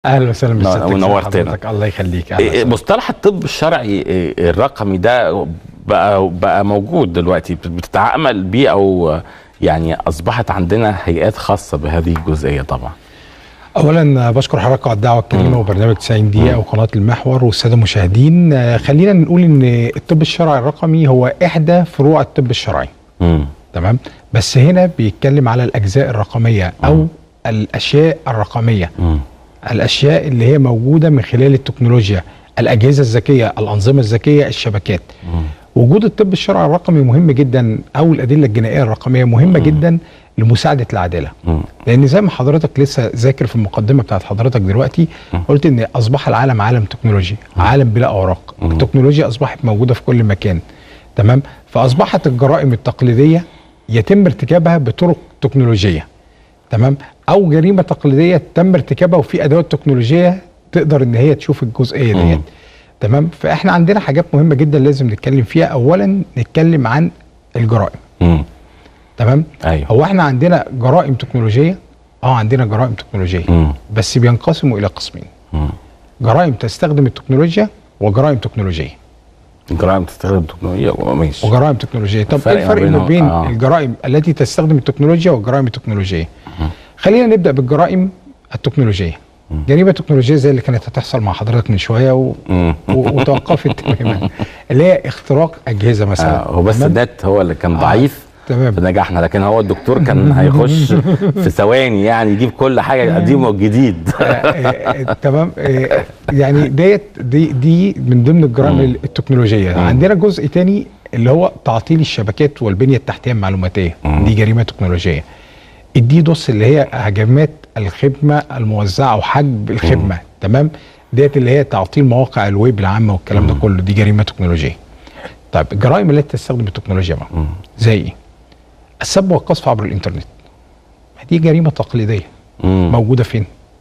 اهلا وسهلا نور- بسيادتك ونورتنا. حضرتك. الله يخليك أهلا إيه، وسهلا. مصطلح الطب الشرعي إيه، الرقمي ده بقى بقى موجود دلوقتي بتتعامل بيه او يعني اصبحت عندنا هيئات خاصه بهذه الجزئيه طبعا اولا بشكر حضرتك على الدعوه الكريمه وبرنامج 90 دقيقه وقناه المحور والساده المشاهدين آه، خلينا نقول ان الطب الشرعي الرقمي هو احدى فروع الطب الشرعي مم. تمام بس هنا بيتكلم على الاجزاء الرقميه او الاشياء الرقميه مم. الاشياء اللي هي موجوده من خلال التكنولوجيا الاجهزه الذكيه الانظمه الذكيه الشبكات مم. وجود الطب الشرعي الرقمي مهم جدا او الادله الجنائيه الرقميه مهمه جدا لمساعده العداله مم. لان زي ما حضرتك لسه ذاكر في المقدمه بتاعت حضرتك دلوقتي قلت ان اصبح العالم عالم تكنولوجي عالم بلا اوراق مم. التكنولوجيا اصبحت موجوده في كل مكان تمام فاصبحت الجرائم التقليديه يتم ارتكابها بطرق تكنولوجيه تمام او جريمه تقليديه تم ارتكابها وفي ادوات تكنولوجيه تقدر ان هي تشوف الجزئيه مم. ديت تمام فاحنا عندنا حاجات مهمه جدا لازم نتكلم فيها اولا نتكلم عن الجرائم مم. تمام ايوه هو احنا عندنا جرائم تكنولوجيه اه عندنا جرائم تكنولوجيه مم. بس بينقسموا الى قسمين مم. جرائم تستخدم التكنولوجيا وجرائم تكنولوجيه الجرائم تستخدم التكنولوجيا ماشي وجرائم تكنولوجيه طب الفرق ايه الفرق ما ما بينهم؟ بين آه. الجرائم التي تستخدم التكنولوجيا والجرائم التكنولوجيه خلينا نبدا بالجرائم التكنولوجيه جريمه تكنولوجيه زي اللي كانت هتحصل مع حضرتك من شويه و... مم. و... وتوقفت تماما اللي هي اختراق اجهزه مثلا آه هو بس تمام؟ النت هو اللي كان آه، ضعيف تمام فنجحنا لكن هو الدكتور كان هيخش في ثواني يعني يجيب كل حاجه قديم وجديد آه، آه، تمام آه، يعني ديت دي دي من ضمن الجرائم مم. التكنولوجيه مم. عندنا جزء تاني اللي هو تعطيل الشبكات والبنيه التحتيه المعلوماتيه مم. دي جريمه تكنولوجيه الديدوس اللي هي هجمات الخدمه الموزعه وحجب الخدمه تمام ديت اللي هي تعطيل مواقع الويب العامه والكلام ده كله دي جريمه تكنولوجيه طيب الجرائم التي تستخدم التكنولوجيا بقى مم. زي ايه السب والقذف عبر الانترنت دي جريمه تقليديه مم. موجوده فين؟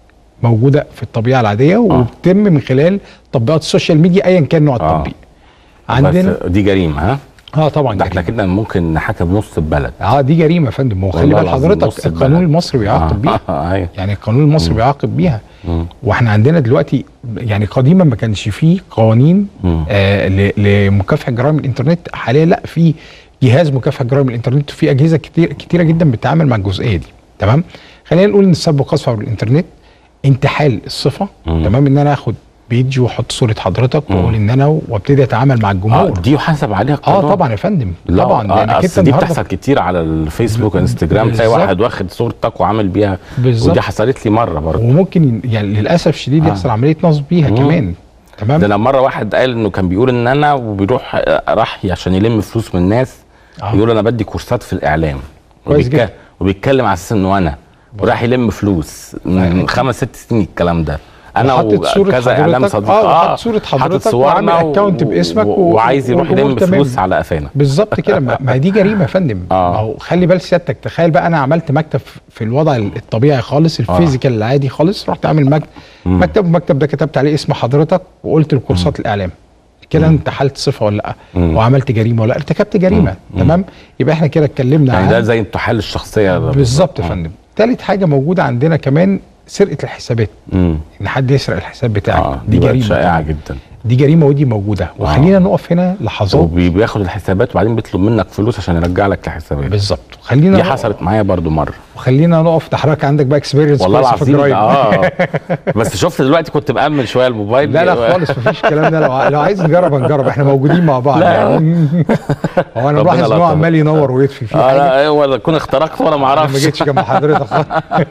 موجوده في الطبيعه العاديه وبتتم من خلال تطبيقات السوشيال ميديا ايا كان نوع آه. التطبيق. عندنا بس دي جريمه ها اه طبعا ده احنا جريمة. كده ممكن نحاكم نص البلد اه دي جريمه يا فندم وخلي والله بال العظيم نص حضرتك القانون البلد. المصري بيعاقب بيها آه، ايوه يعني القانون المصري بيعاقب بيها مم. واحنا عندنا دلوقتي يعني قديما ما كانش فيه قوانين مم. آه ل- لمكافحه جرائم الانترنت حاليا لا في جهاز مكافحه جرائم الانترنت وفي اجهزه كتير كتيره جدا بتتعامل مع الجزئيه دي تمام خلينا نقول ان السب والقذف عبر الانترنت انتحال الصفه مم. تمام ان انا اخد بيج واحط صوره حضرتك واقول ان انا وابتدي اتعامل مع اه الجمهور دي يحاسب عليها اه قانون طبعا يا فندم لا طبعا آه لانك أصل دي النهاردة- بتحصل كتير على الفيسبوك وانستجرام تلاقي بالظبط. واحد واخد صورتك وعامل بيها بالظبط. ودي حصلت لي مره برضه وممكن يعني للاسف شديد آه. يحصل عمليه نصب بيها مم. كمان تمام ده انا مره واحد قال انه كان بيقول ان انا وبيروح آه، راح عشان يلم فلوس من الناس آه. يقول انا بدي كورسات في الاعلام كويس وبيتك- جدا. وبيتكلم على اساس انه انا وراح يلم فلوس من أيوة. خمس ست سنين الكلام ده انا وحطت صورة وكذا اعلام حضرتك- صديق آه، وحط صورة حضرتك حاطط وعامل صورنا account باسمك و- وعايز يروح والأمور يلم تمام. فلوس على قفانا بالظبط كده ما ما هي دي جريمه يا فندم آه. ما هو خلي بال سيادتك تخيل بقى انا عملت مكتب في الوضع الطبيعي خالص الفيزيكال العادي خالص رحت عامل مكتب مم. مكتب المكتب ده كتبت عليه اسم حضرتك وقلت لكورسات الاعلام كده انت حالت صفه ولا لا مم. وعملت جريمه ولا لأ؟ ارتكبت جريمه تمام يبقى احنا كده اتكلمنا يعني عن ده زي انتحال الشخصيه بالظبط يا فندم ثالث حاجه موجوده عندنا كمان سرقه الحسابات امم ان حد يسرق الحساب بتاعك اه دي دي بقت جريمه شائعه جدا دي جريمه ودي موجوده وخلينا نقف هنا لحظات وبياخد الحسابات وبعدين بيطلب منك فلوس عشان يرجع لك الحسابات بالظبط خلينا دي نقف- حصلت معايا برضو مره وخلينا نقف ده حضرتك عندك بقى اكسبيرينس والله في العظيم الجرايم اه بس شفت دلوقتي كنت مأمن شويه الموبايل لا لا خالص مفيش الكلام ده لو, لو عايز نجرب هنجرب احنا موجودين مع بعض لا. يعني هو انا ربنا بلاحظ ان هو لطف. عمال ينور ويطفي في اه حاجه لا ولا اكون اخترقت وانا ما انا ما اعرفش جيتش جنب حضرتك خالص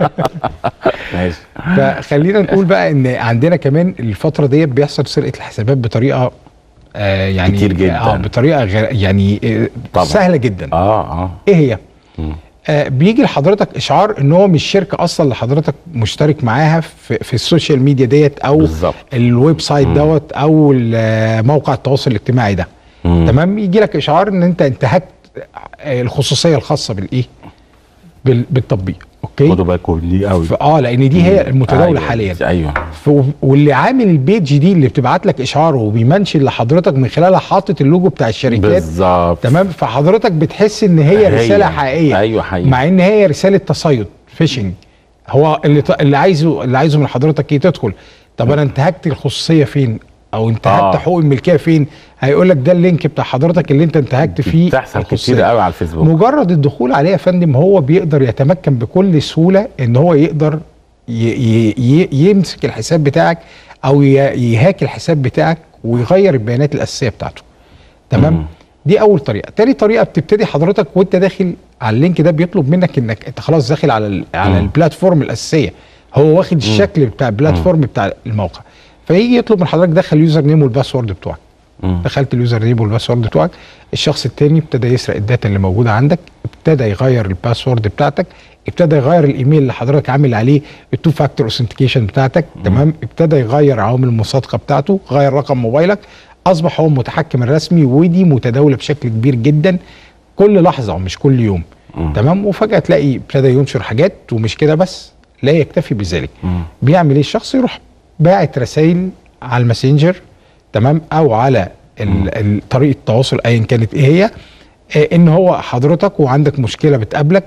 ماشي فخلينا نقول بقى ان عندنا كمان الفتره ديت بيحصل سرقه الحسابات بطريقه آه يعني كتير جدا. اه بطريقه غير يعني آه طبعا. سهله جدا اه اه ايه هي؟ مم. آه بيجي لحضرتك اشعار ان هو مش شركه اصلا اللي حضرتك مشترك معاها في, في السوشيال ميديا ديت او بالظبط. الويب سايت دوت او ال- موقع التواصل الاجتماعي ده مم. تمام يجي لك اشعار ان انت انتهكت آه، الخصوصيه الخاصه بالايه؟ بال- بالتطبيق اوكي؟ خدوا بالكم دي قوي ف- اه لان دي هي المتداوله أيوة. حاليا ايوه ف- واللي عامل البيج دي اللي بتبعت لك اشعار وبيمنشن لحضرتك من خلالها حاطط اللوجو بتاع الشركات بالظبط تمام فحضرتك بتحس ان هي هي. رساله حقيقيه أيوة حقيقي. مع ان هي رساله تصيد فيشنج هو اللي ط- اللي عايزه اللي عايزه من حضرتك ايه تدخل طب انا انتهكت الخصوصيه فين او انتهكت آه. حقوق الملكيه فين هيقول لك ده اللينك بتاع حضرتك اللي انت انتهكت فيه بتحصل الخصوصية. كتير قوي على الفيسبوك مجرد الدخول عليه يا فندم هو بيقدر يتمكن بكل سهوله ان هو يقدر ي ي ي يمسك الحساب بتاعك او ي- يهاك الحساب بتاعك ويغير البيانات الاساسيه بتاعته تمام مم. دي اول طريقه تاني طريقه بتبتدي حضرتك وانت داخل على اللينك ده بيطلب منك انك انت خلاص داخل على ال على مم. البلاتفورم الاساسيه هو واخد الشكل بتاع البلاتفورم بتاع الموقع فيجي يطلب من حضرتك دخل اليوزر نيم والباسورد بتوعك مم. دخلت اليوزر نيم والباسورد بتوعك الشخص التاني ابتدى يسرق الداتا اللي موجوده عندك ابتدى يغير الباسورد بتاعتك ابتدى يغير الايميل اللي حضرتك عامل عليه التو فاكتور اوثنتيكيشن بتاعتك تمام ابتدى يغير عوامل المصادقه بتاعته غير رقم موبايلك اصبح هو المتحكم الرسمي ودي متداوله بشكل كبير جدا كل لحظه مش كل يوم مم. تمام وفجاه تلاقي ابتدى ينشر حاجات ومش كده بس لا يكتفي بذلك مم. بيعمل ايه الشخص يروح باعت رسائل على الماسنجر تمام او على ال- ال- طريقه التواصل ايا كانت ايه هي آه، ان هو حضرتك وعندك مشكله بتقابلك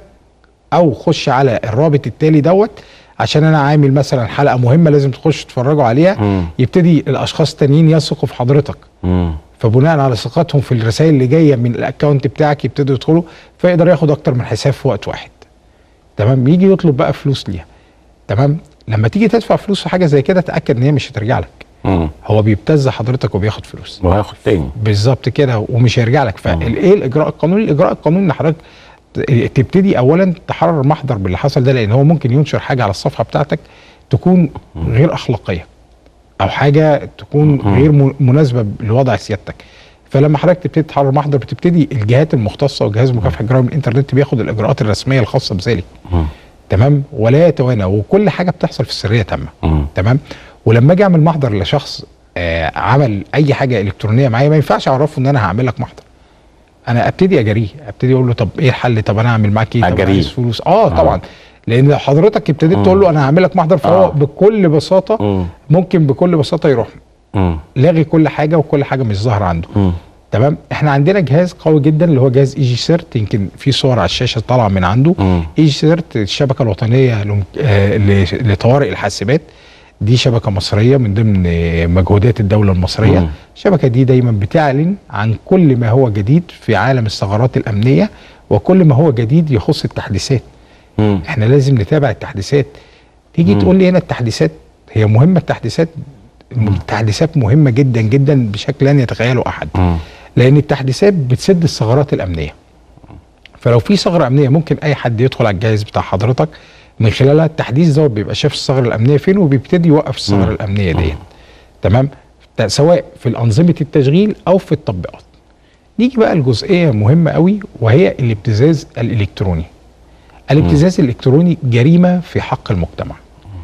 او خش على الرابط التالي دوت عشان انا عامل مثلا حلقه مهمه لازم تخش تتفرجوا عليها مم. يبتدي الاشخاص التانيين يثقوا في حضرتك مم. فبناء على ثقتهم في الرسائل اللي جايه من الاكونت بتاعك يبتدوا يدخلوا فيقدر ياخد اكتر من حساب في وقت واحد تمام يجي يطلب بقى فلوس ليها تمام لما تيجي تدفع فلوس في حاجه زي كده تاكد ان هي مش هترجع لك مم. هو بيبتز حضرتك وبياخد فلوس وهياخد تاني بالظبط كده ومش هيرجع لك فايه الاجراء القانوني الاجراء القانوني ان حضرتك ت- تبتدي اولا تحرر محضر باللي حصل ده لان هو ممكن ينشر حاجه على الصفحه بتاعتك تكون غير اخلاقيه او حاجه تكون غير م- مناسبه لوضع سيادتك فلما حضرتك تبتدي تحرر محضر بتبتدي الجهات المختصه وجهاز مكافحه جرائم الانترنت بياخد الاجراءات الرسميه الخاصه بذلك مم. تمام ولا يتوانى وكل حاجه بتحصل في السريه تامه مم. تمام ولما اجي اعمل محضر لشخص آه عمل اي حاجه الكترونيه معايا ما ينفعش اعرفه ان انا هعمل لك محضر انا ابتدي اجريه ابتدي اقول له طب ايه الحل طب انا اعمل معاك ايه طب أجريه. عايز فلوس اه طبعا آه. لان لو حضرتك ابتديت تقول له انا هعمل لك محضر فهو آه. بكل بساطه مم. ممكن بكل بساطه يروح مم. لاغي كل حاجه وكل حاجه مش ظاهره عنده مم. تمام احنا عندنا جهاز قوي جدا اللي هو جهاز اي جي سيرت يمكن في صور على الشاشه طالعه من عنده مم. اي جي سيرت الشبكه الوطنيه لم- آه، ل- لطوارئ الحاسبات دي شبكه مصريه من ضمن آه، مجهودات الدوله المصريه مم. الشبكه دي دايما بتعلن عن كل ما هو جديد في عالم الثغرات الامنيه وكل ما هو جديد يخص التحديثات مم. احنا لازم نتابع التحديثات تيجي مم. تقول لي هنا التحديثات هي مهمه التحديثات التحديثات مهمه جدا جدا بشكل لن يتخيله احد مم. لان التحديثات بتسد الثغرات الامنيه فلو في ثغره امنيه ممكن اي حد يدخل على الجهاز بتاع حضرتك من خلالها التحديث دوت بيبقى شاف الثغره الامنيه فين وبيبتدي يوقف الثغره مم. الامنيه ديت تمام ت- سواء في الانظمه التشغيل او في التطبيقات نيجي بقى لجزئيه مهمه قوي وهي الابتزاز الالكتروني الابتزاز الالكتروني جريمه في حق المجتمع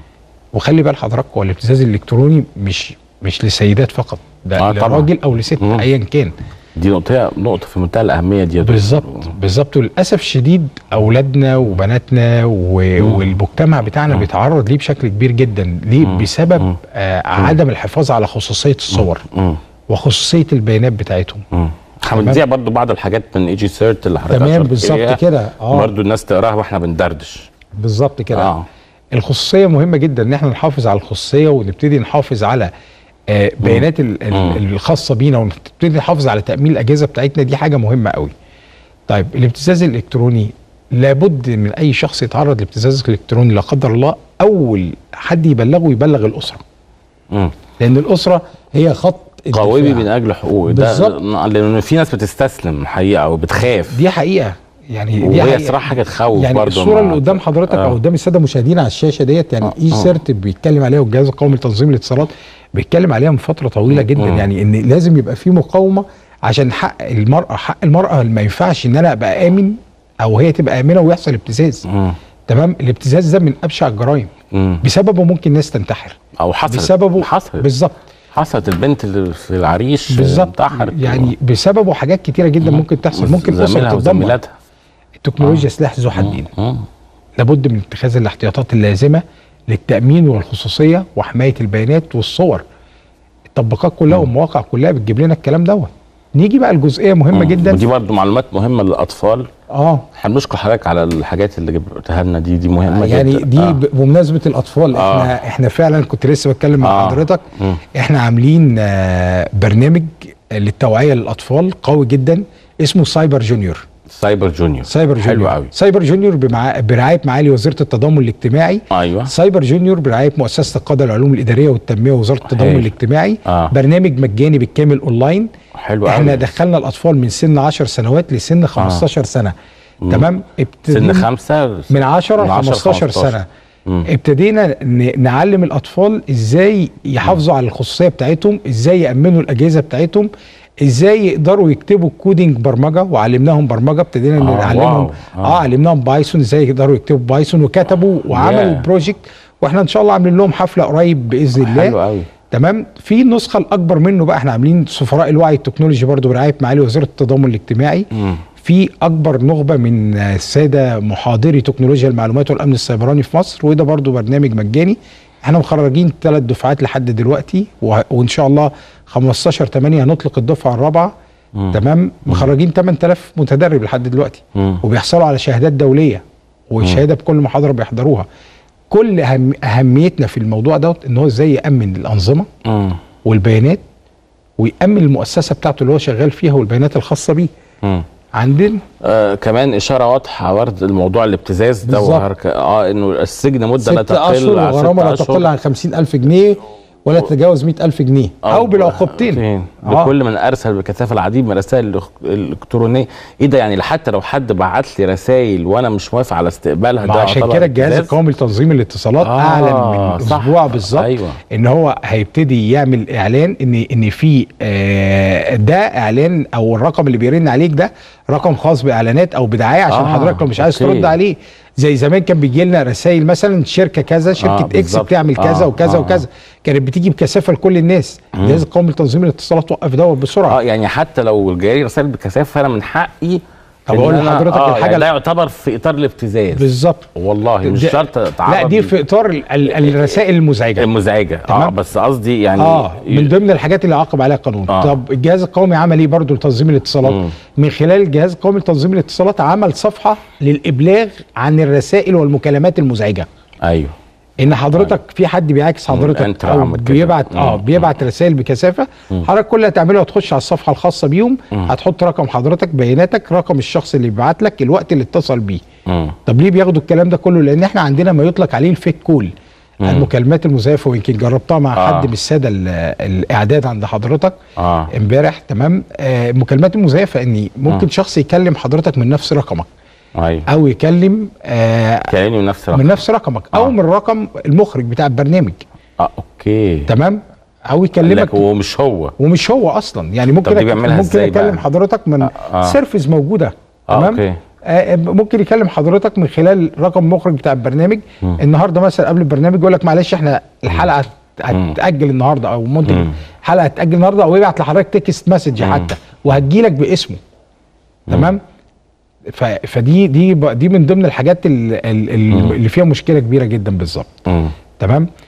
وخلي بال حضرتك هو الابتزاز الالكتروني مش مش لسيدات فقط ده آه طبعاً. لراجل او لست مم. ايا كان دي نقطة نقطة في منتهى الأهمية دي يا دكتور. بالظبط بالظبط وللاسف الشديد اولادنا وبناتنا و... مم. والمجتمع بتاعنا مم. بيتعرض ليه بشكل كبير جدا ليه مم. بسبب مم. آه عدم الحفاظ على خصوصيه الصور مم. وخصوصيه البيانات بتاعتهم مم. تمام. هنذيع برضو بعض الحاجات من اي جي سيرت اللي حضرتك تمام أشرت بالظبط إليها. كده اه برضو الناس تقراها واحنا بندردش بالظبط كده اه الخصوصيه مهمه جدا ان احنا نحافظ على الخصوصيه ونبتدي نحافظ على آه، بيانات ال- ال- مم. الخاصه بينا ونبتدي نحافظ على تامين الاجهزه بتاعتنا دي حاجه مهمه قوي طيب الابتزاز الالكتروني لابد من اي شخص يتعرض لابتزاز الالكتروني لا قدر الله اول حد يبلغه يبلغ الاسره مم. لان الاسره هي خط قومي الدفاع. من اجل حقوقي ده بالظبط. لان في ناس بتستسلم الحقيقه وبتخاف دي حقيقه يعني دي وهي حقيقة. صراحه حاجه تخوف يعني برضو الصوره مع- اللي قدام حضرتك آه. او قدام الساده المشاهدين على الشاشه ديت يعني آه، اي آه. سيرت بيتكلم عليها والجهاز القومي لتنظيم الاتصالات بيتكلم عليها من فتره طويله جدا مم. يعني ان لازم يبقى في مقاومه عشان حق المراه حق المراه ما ينفعش ان انا ابقى امن او هي تبقى امنه ويحصل ابتزاز مم. تمام الابتزاز ده من ابشع الجرائم مم. بسببه ممكن ناس تنتحر او حصلت بسببه حصلت بالظبط حصلت البنت اللي في العريش بالظبط انتحرت يعني بسببه حاجات كتيره جدا ممكن تحصل ممكن اسر زميلها تتدمر وزميلاتها التكنولوجيا سلاح ذو حدين مم. لابد من اتخاذ الاحتياطات اللازمه للتامين والخصوصيه وحمايه البيانات والصور التطبيقات كلها والمواقع كلها بتجيب لنا الكلام دوت نيجي بقى الجزئيه مهمه مم. جدا ودي برضو معلومات مهمه للاطفال اه احنا بنشكر حضرتك على الحاجات اللي جبتها لنا دي دي مهمه يعني جدا دي آه. ب- بمناسبه الاطفال آه. احنا احنا فعلا كنت لسه بتكلم مع آه. حضرتك مم. احنا عاملين آه، برنامج للتوعيه للاطفال قوي جدا اسمه سايبر جونيور سايبر جونيور سايبر جونيور حلو قوي سايبر جونيور بمع... برعايه معالي وزيره التضامن الاجتماعي ايوه سايبر جونيور برعايه مؤسسه القاده العلوم الاداريه والتنميه ووزاره التضامن هايل. الاجتماعي آه. برنامج مجاني بالكامل اونلاين حلو احنا قوي دخلنا الاطفال من سن 10 سنوات لسن 15 سنه مم. تمام سن ابتدينا خمسة من 10 من ل 10 15 سنه مم. ابتدينا ن- نعلم الاطفال ازاي يحافظوا على الخصوصيه بتاعتهم ازاي يامنوا الاجهزه بتاعتهم ازاي يقدروا يكتبوا كودينج برمجه وعلمناهم برمجه ابتدينا آه، نعلمهم واو. آه. اه علمناهم بايثون ازاي يقدروا يكتبوا بايثون وكتبوا وعملوا Yeah. بروجكت واحنا ان شاء الله عاملين لهم حفله قريب باذن الله حلو قوي تمام في النسخه الاكبر منه بقى احنا عاملين سفراء الوعي التكنولوجي برضو برعايه معالي وزيره التضامن الاجتماعي مم. في اكبر نخبه من الساده محاضري تكنولوجيا المعلومات والامن السيبراني في مصر وده برضو برنامج مجاني احنا مخرجين ثلاث دفعات لحد دلوقتي و- وان شاء الله 15 8 هنطلق الدفعه الرابعه مم. تمام مخرجين 8000 متدرب لحد دلوقتي مم. وبيحصلوا على شهادات دوليه وشهاده بكل محاضره بيحضروها كل أهم اهميتنا في الموضوع دوت ان هو ازاي يامن الانظمه مم. والبيانات ويامن المؤسسه بتاعته اللي هو شغال فيها والبيانات الخاصه بيه مم. عندنا آه كمان اشاره واضحه ورد الموضوع الابتزاز ده بالظبط. وهرك... اه انه السجن مده لا ست اشهر تقل عن وغرامه لا ست تقل أشهر. عن 50000 جنيه ولا تتجاوز 100000 جنيه او بالعقوبتين آه. لكل من ارسل بكثافه العديد من الرسائل الإلك- الالكترونيه ايه ده يعني حتى لو حد بعت لي رسائل وانا مش موافق على استقبالها ما ده عشان يعتبر كده الجهاز ابتزاز؟ القومي لتنظيم الاتصالات آه، اعلن من صح. اسبوع بالظبط أيوة. ان هو هيبتدي يعمل اعلان ان ان في آه، ده اعلان او الرقم اللي بيرن عليك ده رقم خاص باعلانات او بدعايه عشان آه، حضرتك لو مش عايز أوكي. ترد عليه زي زمان كان بيجي لنا رسائل مثلا شركه كذا شركه آه، اكس بالظبط. بتعمل كذا آه، وكذا آه. وكذا كانت بتيجي بكثافه لكل الناس الجهاز القومي لتنظيم الاتصالات وقف دوت بسرعه اه يعني حتى لو جاي رسائل بكثافه فانا من حقي طب إن أقول أنا- لحضرتك آه الحاجة يعني ده يعتبر في اطار الابتزاز بالظبط والله مش ده- شرط تعرض لا دي في اطار ال- ال- الرسائل المزعجه المزعجه اه تمام. بس قصدي يعني اه من ضمن الحاجات اللي عاقب عليها القانون آه. آه. طب الجهاز القومي عمل ايه برضه لتنظيم الاتصالات مم. من خلال الجهاز القومي لتنظيم الاتصالات عمل صفحه للابلاغ عن الرسائل والمكالمات المزعجه ايوه ان حضرتك في حد بيعاكس مم. حضرتك أنت او عملت كده. بيبعت اه مم. بيبعت رسائل بكثافه حضرتك كل اللي هتعمله هتخش على الصفحه الخاصه بيهم هتحط رقم حضرتك بياناتك رقم الشخص اللي بيبعت لك الوقت اللي اتصل بيه مم. طب ليه بياخدوا الكلام ده كله لان احنا عندنا ما يطلق عليه الفيك كول المكالمات المزيفه ويمكن جربتها مع آه. حد من الساده ال- الاعداد عند حضرتك اه امبارح تمام آه المكالمات المزيفه ان ممكن شخص يكلم حضرتك من نفس رقمك ايوه او يكلم آه كلامي من نفس من الرقم نفس رقمك او آه. من رقم المخرج بتاع البرنامج اه اوكي تمام او يكلمك لك ومش هو ومش هو اصلا يعني ممكن طب دي أك- بيعملها ممكن إزاي بقى؟ يكلم حضرتك من آه. سيرفيس موجوده آه، تمام أوكي. آه ممكن يكلم حضرتك من خلال رقم مخرج بتاع البرنامج النهارده مثلا قبل البرنامج يقول لك معلش احنا الحلقه هت- هتتاجل النهارده او منتج مم. الحلقه هتتاجل النهارده او يبعت لحضرتك تكست مسج حتى وهتجيلك باسمه تمام ف- فدي دي ب- دي من ضمن الحاجات ال- ال- ال- اللي فيها مشكله كبيره جدا بالظبط مم. تمام